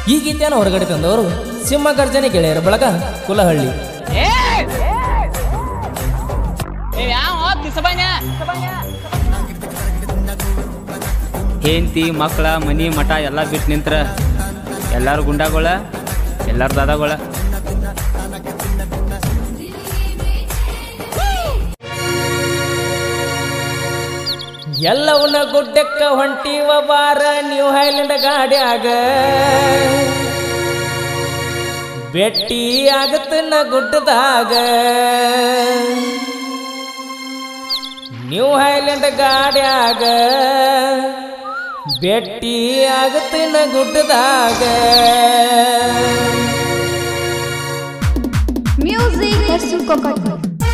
ಈ ಗೀತೆಯನ್ನು ಹೊರಗಡೆ ತಂದವರು ಸಿಂಹ ಗರ್ಜನೆ ಗೆಳೆಯರ ಬಳಗ ಕುಲಹಳ್ಳಿ ಹೆಂಡತಿ ಮಕ್ಕಳ ಮನಿ ಮಠ ಎಲ್ಲ ಬಿಟ್ಟು ನಿಂತ್ರ ಎಲ್ಲಾರು ಗುಂಡಾಗಳ ಎಲ್ಲಾರು ದಾದಾಗಳ ಎಲ್ಲವನ್ನ ಗುಡ್ಡಕ್ಕ ಹೊಂಟಿವ ಬಾರ ನ್ಯೂ ಹೈಲ್ಯಾಂಡ್ ಗಾಡ್ಯಾಗ ಭೇಟಿ ಆಗತ್ತನ ಗುಡ್ಡದಾಗ ನ್ಯೂ ಹೈಲ್ಯಾಂಡ್ ಗಾಡ್ಯಾಗ ಭೇಟಿ ಆಗತ್ತನ ಗುಡ್ಡದಾಗ Music versus Coca-Cola.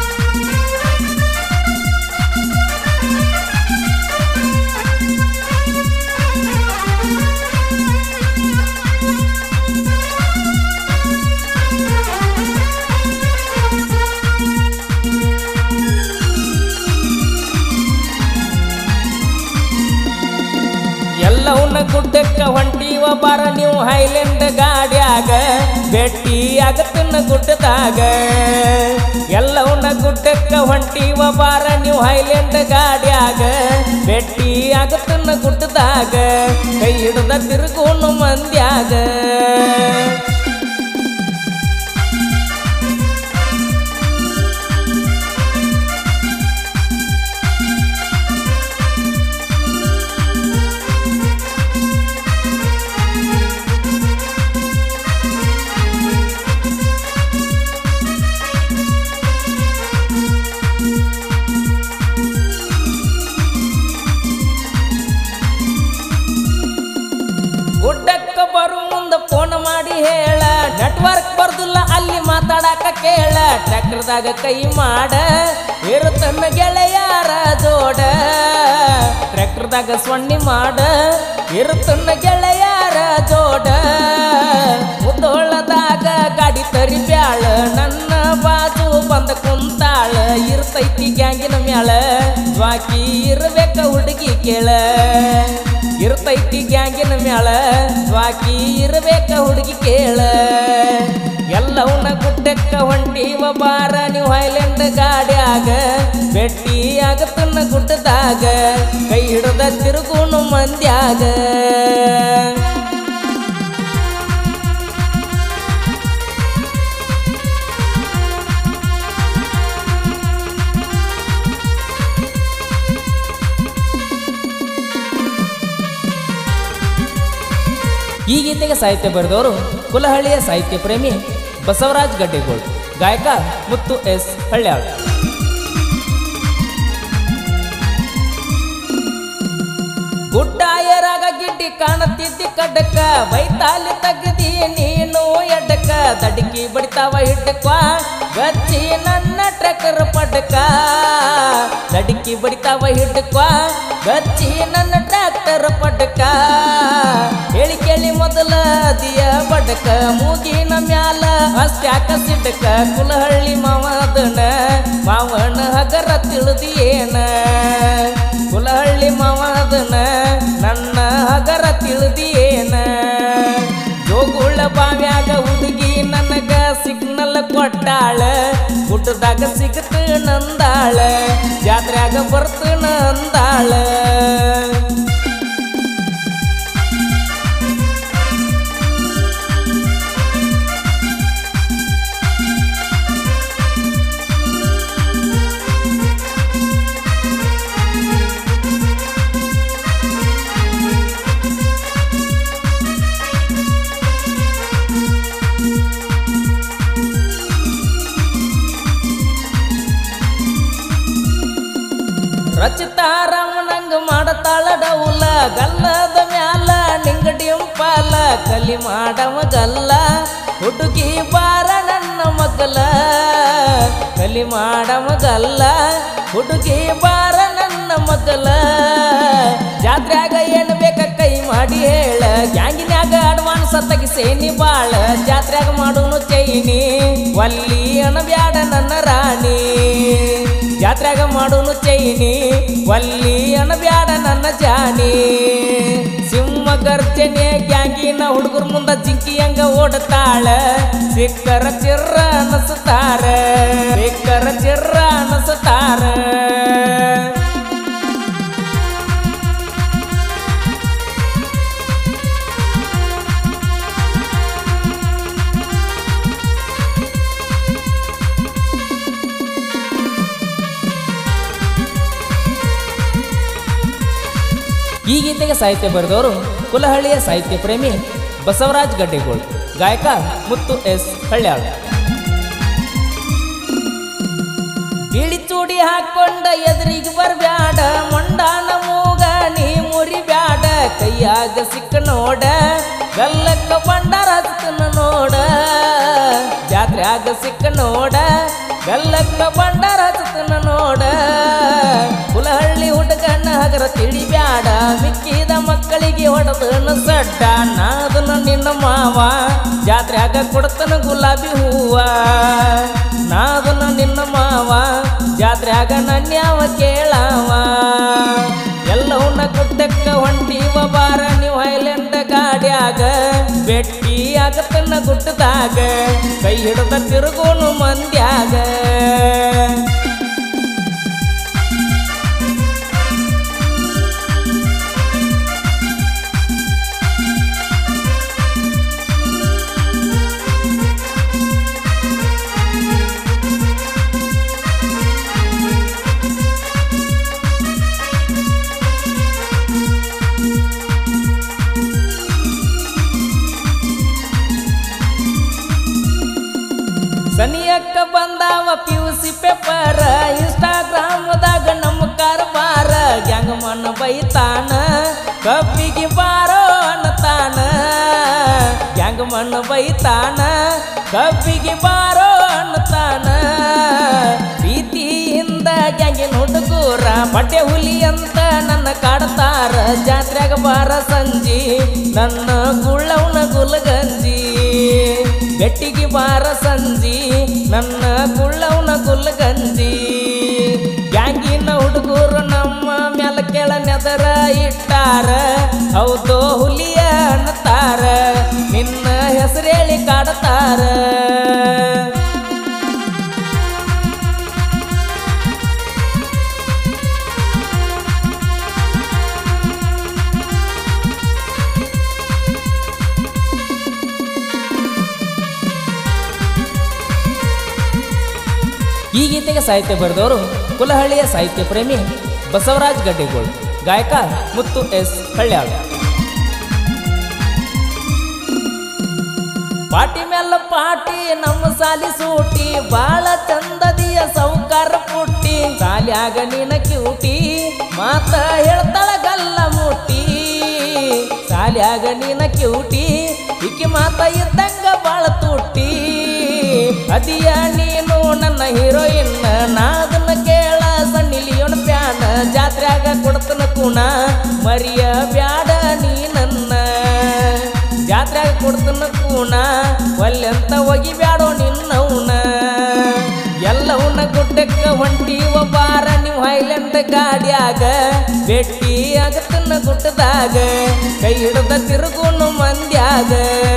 ಎಲ್ಲವನ್ನ ಗುಡ್ಡಕ್ಕ ಹೊಂಟಿವ ಬಾರ ನೀವು ಹೈಲ್ಯಾಂಡ್ ಗಾಡ್ಯಾಗ ಭೇಟಿ ಆಗತ್ತನ ಗುಡ್ಡದಾಗ ಎಲ್ಲವನ್ನ ಗುಡ್ಡಕ್ಕ ಹೊಂಟಿವ ಬಾರ ನೀವು ಹೈಲ್ಯಾಂಡ್ ಗಾಡ್ಯಾಗ ಭೇಟಿ ಆಗತ್ತನ ಗುಡ್ಡದಾಗ ಕೈ ಹಿಡ್ದ ತಿರುಗೋನು ಮಂದ್ಯಾಗ ಗುಡ್ಡಕ್ಕ ಬರು ಮುಂದ ಫೋನ್ ಮಾಡಿ ಹೇಳ ನೆಟ್ವರ್ಕ್ ಬರ್ದಿಲ್ಲ ಅಲ್ಲಿ ಮಾತಾಡಕ ಕೇಳ ಟ್ರ್ಯಾಕ್ಟರ್ದಾಗ ಕೈ ಮಾಡ ಇರುತ್ತನ್ನ ಗೆಳೆಯಾರ ಜೋಡ ಟ್ರ್ಯಾಕ್ಟರ್ದಾಗ ಸೊನ್ನಿ ಮಾಡ ಇರುತ್ತನ್ನ ಗೆಳೆಯಾರ ಜೋಡ ಮುದ್ದೋಳದಾಗ ಗಾಡಿ ತರಿ ಬ್ಯಾಳ ನನ್ನ ಬಾಜು ಬಂದ ಕುಂತಾಳ ಇರ್ತೈತಿ ಗ್ಯಾಂಗಿನ ಮ್ಯಾಳ ಬಾಕಿ ಇರ್ಬೇಕ ಹುಡುಗಿ ಕೇಳ ಇರ್ತೈತಿ ಗ್ಯಾಂಗಿನ ಮ್ಯಾಳ ಬಾಕಿ ಇರ್ಬೇಕ ಹುಡುಗಿ ಕೇಳ ಎಲ್ಲವನ್ನ ಗುಡ್ಡಕ್ಕ ಹೊಂಟಿವ ಬಾರ ನೀವು ಹೈಲ್ಯಾಂಡ್ ಗಾಡ್ಯಾಗ ಭೇಟಿ ಆಗತ್ತನ್ನ ಗುಡ್ಡದಾಗ ಕೈ ಹಿಡ್ದ ತಿರುಗುನು ಮಂದ್ಯಾಗ ಈ ಗೀತೆಗೆ ಸಾಹಿತ್ಯ ಬರೆದವರು ಕುಲಹಳ್ಳಿಯ ಸಾಹಿತ್ಯ ಪ್ರೇಮಿ ಬಸವರಾಜ್ ಗಡ್ಡೆಗೋಳ್ ಗಾಯಕ ಮುತ್ತು ಎಸ್ ಹಳ್ಳ್ಯಾಳ್ ಗುಡ್ಡಾಯರಾಗ ಗಿಡ್ಡಿ ಕಾಣತಿದ್ದಿ ಕಡ್ಡಕ್ಕ ಬೈತಾಲಿ ತಗದಿ ನೀನು ಎಡ್ಡಕ್ಕ ದಡಿಕಿ ಬಡಿತಾವ ಹಿಡ್ಡಕ್ಕ ಗಚ್ಚಿ ನನ್ನ ಟ್ರ್ಯಾಕ್ಟರ್ ಪಡ್ಕ ದಡಿಕಿ ಬಡಿತಾವ ಹಿಡ್ಡಕ್ಕ ಗಚ್ಚಿ ನನ್ನ ಟ್ರ್ಯಾಕ್ಟರ್ ಪಡ್ಕ ಹೇಳಿ ಕೇಳಿ ಮೊದಲ ದಿಯ ಬಡಕ ಮೂಗಿನ ಮ್ಯಾಲ ಅಸ್ತ್ಯಾಕ ಸಿಡ್ಕ ಕುಲಹಳ್ಳಿ ಮಾವದನ ಮಾವನ ಹಗರ ತಿಳಿದಿಯೇನ ಕುಲಹಳ್ಳಿ ಮಾವದನ ನನ್ನ ಹಗರ ತಿಳಿದಿಯೇನ ಜೋಗುಳ ಬಾವ್ಯಾಗ ಹುಡುಗಿ ನನಗ ಸಿಗ್ನಲ್ ಕೊಟ್ಟಾಳ ಗುಡ್ಡದಾಗ ಸಿಗತ ನಂದಾಳ ಜಾತ್ರ್ಯಾಗ ಬರ್ತನ ಅಂದಾಳ ರಚಿತಾ ರಾಮನಂಗ ಮಾಡತಾಳ ಡೌಲ ಗಲ್ಲದ ಮ್ಯಾಲ ನಿಂಗಡಿಂಪಾಲ ಕಲಿ ಮಾಡವ ಗಲ್ಲ ಹುಡುಗಿ ಬಾರ ನನ್ನ ಮಗಲ ಕಲಿ ಮಾಡವ ಗಲ್ಲ ಹುಡುಗಿ ಬಾರ ನನ್ನ ಮಗಲ ಜಾತ್ರ್ಯಾಗ ಏನು ಬೇಕ ಕೈ ಮಾಡಿ ಹೇಳ ಗ್ಯಾಂಗಿನ್ಯಾಗ ಅಡ್ವಾನ್ಸ್ ತೆಗಿಸೇನಿ ಬಾಳ ಜಾತ್ರ್ಯಾಗ ಮಾಡೋನು ಚೈನಿ ವಲ್ಲಿ ಅನಬ್ಯಾಡ ನನ್ನ ರಾಣಿ ಜಾತ್ರೆಗ ಮಾಡೋನು ಚೈನಿ ವಲ್ಲಿ ಅನಬ್ಯಾಡ ನನ್ನ ಜಾನಿ ಸಿಂಹ ಗರ್ಜನೆ ಗ್ಯಾಂಗಿನ ಹುಡುಗರ ಮುಂದ ಜಿಂಕಿ ಹಂಗ ಓಡತಾಳ ಸಿಕ್ಕರ ಚಿರ್ರ ಅನಸ್ತಾರ ಸಿಕ್ಕರ ಚಿರ್ರ ಅನಸ್ತಾರ ಈ ಗೀತೆಗೆ ಸಾಹಿತ್ಯ ಬರೆದವರು ಕುಲಹಳ್ಳಿಯ ಸಾಹಿತ್ಯ ಪ್ರೇಮಿ ಬಸವರಾಜ್ ಗಡ್ಡೆಗೋಳ್ ಗಾಯಕ ಮುತ್ತು ಎಸ್ ಹಳ್ಯಾಳ್ ಬಿಳಿ ಚೂಡಿ ಹಾಕೊಂಡ ಎದುರಿಗೆ ಬರ್ಬ್ಯಾಡ ಮೊಂಡಾನ ಮೂಗ ನೀ ಮುರಿಬ್ಯಾಡ ಕೈಯಾಗ ಸಿಕ್ಕ ನೋಡ ಗಲ್ಲಕ್ಕ ಬಂಡಾರ ಹಚ್ಚತನ ನೋಡ ಜಾತ್ರ್ಯಾಗ ಸಿಕ್ಕ ನೋಡ ಗಲ್ಲಕ್ಕ ಬಂಡಾರ ಹಚ್ಚತನ ನೋಡ ಕುಲಹಳ್ಳಿ ಹುಡುಗನ ಹಗರ ತಿಳಿಬ್ಯಾಡ ಮಿಕ್ಕಿದ ಮಕ್ಕಳಿಗೆ ಹೊಡೆದನ ಸಡ್ಡ ನಾದನ ನಿನ್ನ ಮಾವ ಜಾತ್ರ್ಯಾಗ ಕೊಡ್ತನ ಗುಲಾಬಿ ಹೂವ ನಾದನ ನಿನ್ನ ಮಾವ ಜಾತ್ರ್ಯಾಗ ನನ್ಯಾವ ಕೇಳವ ಎಲ್ಲವನ್ನ ಗುಡ್ಡಕ್ಕ ಹೊಂಟಿವ ಬಾರ ನೀವು ಹೈಲೆಂಡ್ ಗಾಡ್ಯಾಗ ಬೆಟ್ಟಿ ಆಗತನ ಗುಡ್ಡದಾಗ ಕೈ ಹಿಡ್ದ ತಿರುಗೋನು ಮಂದ್ಯಾಗ ಸನಿಯಕ್ಕ ಬಂದಾವ ಪಿ ಯು ಸಿ ಪೇಪರ್ ಇನ್ಸ್ಟಾಗ್ರಾಮ್ದಾಗ ನಮ್ಮ ಕಾರ್ಬಾರ ಗ್ಯಾಂಗ್ ಮಣ್ಣ ಬೈತಾನ ಕಬ್ಬಿಗೆ ಬಾರೋ ಅನ್ನತಾನ ಗ್ಯಾಂಗ್ ಮಣ್ಣ ಬೈತಾನ ಕಬ್ಬಿಗೆ ಬಾರೋ ಅನ್ನತಾನ ಪ್ರೀತಿಯಿಂದ ಗ್ಯಾಂಗಿನ ಹುಡುಗೂರ ಬಟ್ಟೆ ಹುಲಿ ಅಂತ ನನ್ನ ಕಾಡ್ತಾರ ಜಾತ್ರೆಗ ಬಾರ ಸಂಜಿ ನನ್ನ ಗುಳ್ಳವನ ಗುಲ್ಗಂಜಿ ಬೆಟ್ಟಿಗೆ ಬಾರ ಸಂಜಿ ನನ್ನ ಗುಳ್ಳವನ ಗುಲ್ಗಂಜಿ ಗ್ಯಾಂಗಿನ ಹುಡುಗರು ನಮ್ಮ ಮ್ಯಾಲ ಕೆಳ ನೆದರ ಇಟ್ಟಾರ ಹೌದು ಹುಲಿಯ ಅನ್ನತಾರ ನಿನ್ನ ಹೆಸರೇಳಿ ಕಾಡ್ತಾರ ಈ ಗೀತೆಗೆ ಸಾಹಿತ್ಯ ಬರೆದವರು ಕುಲಹಳ್ಳಿಯ ಸಾಹಿತ್ಯ ಪ್ರೇಮಿ ಬಸವರಾಜ್ ಗಡ್ಡೆಗೋಳ್ ಗಾಯಕ ಮುತ್ತು ಎಸ್ ಹಳ್ಯಾಳ್ ಪಾಟಿ ಮೇಲ ಪಾಟಿ ನಮ್ಮ ಸಾಲಿ ಸೂಟಿ ಬಾಳ ಚಂದದಿಯ ಸೌಕಾರ ಪುಟ್ಟಿ ಸಾಲ್ಯಾಗ ನಿನ ಕ್ಯೂಟಿ ಮಾತ ಹೇಳ್ತಾಳ ಗಲ್ಲ ಮುಟ್ಟಿ ಸಾಲ್ಯಾಗ ನಿನ ಕ್ಯೂಟಿ ಇಕ್ಕಿ ಮಾತ ಇದ್ದಂಗ ಬಾಳ ತುಟ್ಟಿ ಅದಿಯ ನೀನು ನನ್ನ ಹೀರೋಯಿನ್ ನಾದನ್ನ ಕೇಳ ಸಣ್ಣಿಲಿಯೋಣ ಪ್ಯಾನ ಜಾತ್ರ್ಯಾಗ ಕೊಡ್ತನ ಕುಣ ಮರಿಯ ಬ್ಯಾಡ ನೀ ನನ್ನ ಜಾತ್ರ್ಯಾಗ ಕೊಡ್ತನ ಕೂಣ ಒಲ್ಲೆಂತ ಒಗಿಬ್ಯಾಡೋ ನಿನ್ನವನ ಎಲ್ಲವನ್ನ ಗುಡ್ಡಕ್ಕ ಹೊಂಟಿವ ಬಾರ ನೀವು ಹೈಲೆಂಡ್ ಗಾಡ್ಯಾಗ ಭೇಟಿ ಆಗತನ ಗುಡ್ಡದಾಗ ಕೈ ಹಿಡ್ದ ತಿರುಗುನು ಮಂದ್ಯಾಗ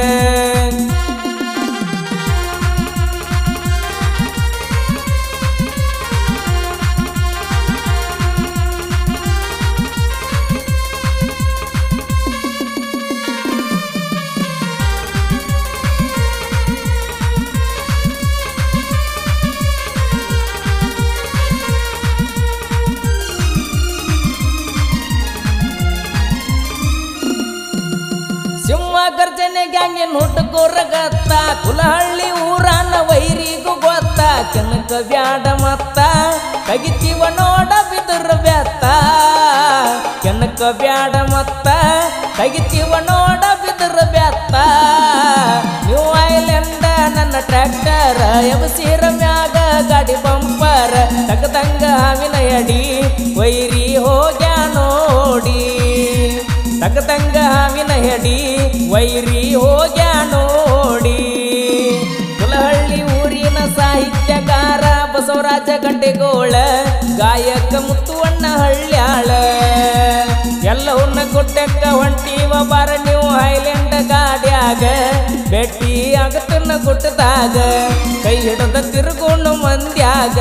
ಸಿಂಹ ಗರ್ಜನೆ ಗ್ಯಾಂಗಿನ ಹುಡುಗರಗತ್ತ ಕುಲಹಳ್ಳಿ ಊರನ ವೈರಿಗೂ ಗೊತ್ತ ಕೆನಕ ಬ್ಯಾಡ ಮತ್ತ ತಗಿತೀವ ನೋಡ ಬಿದ್ರ ಬೆತ್ತ ಕೆನಕ ಬ್ಯಾಡ ಮತ್ತ ತಗಿತೀವ ನೋಡ ಬಿದ್ರ ಬೆತ್ತ ನ್ಯೂ ಐಲ್ಯಾಂಡ್ ನನ್ನ ಟ್ರ್ಯಾಕ್ಟರ್ ಎಬಸೀರ ಮ್ಯಾಗ ಗಾಡಿ ಬಂಪರ್ ತಗದಂಗ ಹಾವಿನ ಎಡಿ ವೈರಿ ಹೋಗ್ಯಾ ನೋಡಿ ತಗದಂಗ ಹಾವಿನ ಹೆಡಿ ವೈರಿ ಹೋಗ್ಯಾ ನೋಡಿ ಕುಲಹಳ್ಳಿ ಊರಿನ ಸಾಹಿತ್ಯಗಾರ ಬಸವರಾಜ ಗಂಟೆಗೋಳ ಗಾಯಕ ಮುತ್ತುವಣ್ಣ ಹಳ್ಳ್ಯಾಳ ಎಲ್ಲವನ್ನ ಕೊಟ್ಟಕ್ಕ ಹೊಂಟಿವ ಬಾರ ಹೈಲ್ಯಾಂಡ್ ಗಾಡ್ಯಾಗ ಭೇಟಿ ಆಗತನ ಗುಟ್ಟದಾಗ ಕೈ ಹಿಡದ ತಿರುಗೋಣ ಮಂದ್ಯಾಗ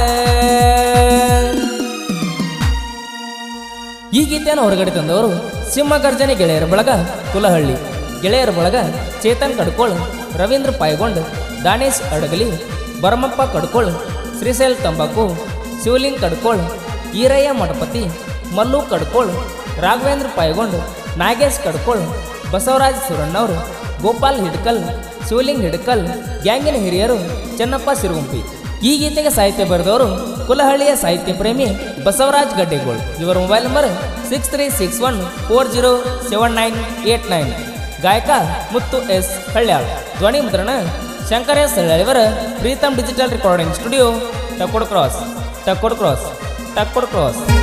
ಈ ಗೀತೆಯನ್ನು ಹೊರಗಡೆ ತಂದವರು ಸಿಂಹಗರ್ಜನೆ ಗೆಳೆಯರ ಬಳಗ ಕುಲಹಳ್ಳಿ ಗೆಳೆಯರ ಬಳಗ ಚೇತನ್ ಕಡ್ಕೋಳ್ ರವೀಂದ್ರ ಪಾಯ್ಗೊಂಡ್ ದಾನೇಶ್ ಅಡಗಲಿ ಭರಮಪ್ಪ ಕಡ್ಕೋಳ್ ಶ್ರೀಶೈಲ್ ತಂಬಾಕು ಶಿವಲಿಂಗ್ ಕಡ್ಕೋಳ್ ಈರಯ್ಯ ಮಠಪತಿ ಮಲ್ಲು ಕಡ್ಕೋಳ್ ರಾಘವೇಂದ್ರ ಪಾಯ್ಗೊಂಡ್ ನಾಗೇಶ್ ಕಡ್ಕೋಳ್ ಬಸವರಾಜ್ ಸುರಣ್ಣವರು ಗೋಪಾಲ್ ಹಿಡ್ಕಲ್ ಶಿವಲಿಂಗ್ ಹಿಡ್ಕಲ್ ಗ್ಯಾಂಗಿನ ಹಿರಿಯರು ಚೆನ್ನಪ್ಪ ಸಿರುಗುಂಪಿ ಈ ಗೀತೆಗೆ ಸಾಹಿತ್ಯ ಬರೆದವರು ಕುಲಹಳ್ಳಿಯ ಸಾಹಿತ್ಯ ಪ್ರೇಮಿ ಬಸವರಾಜ್ ಗಡ್ಡೆಗೋಳ್ ಇವರ mobile number six three six one four zero seven nine eight nine ಗಾಯಕ ಮುತ್ತು ಎಸ್ ಹಳ್ಯಾಳ್ ಧ್ವನಿ ಮುದ್ರಣ ಶಂಕರ ಎಸ್ ಹಳ್ಯಾಳ್ ಇವರ Preetam digital recording studio Takod cross Takod cross Takod cross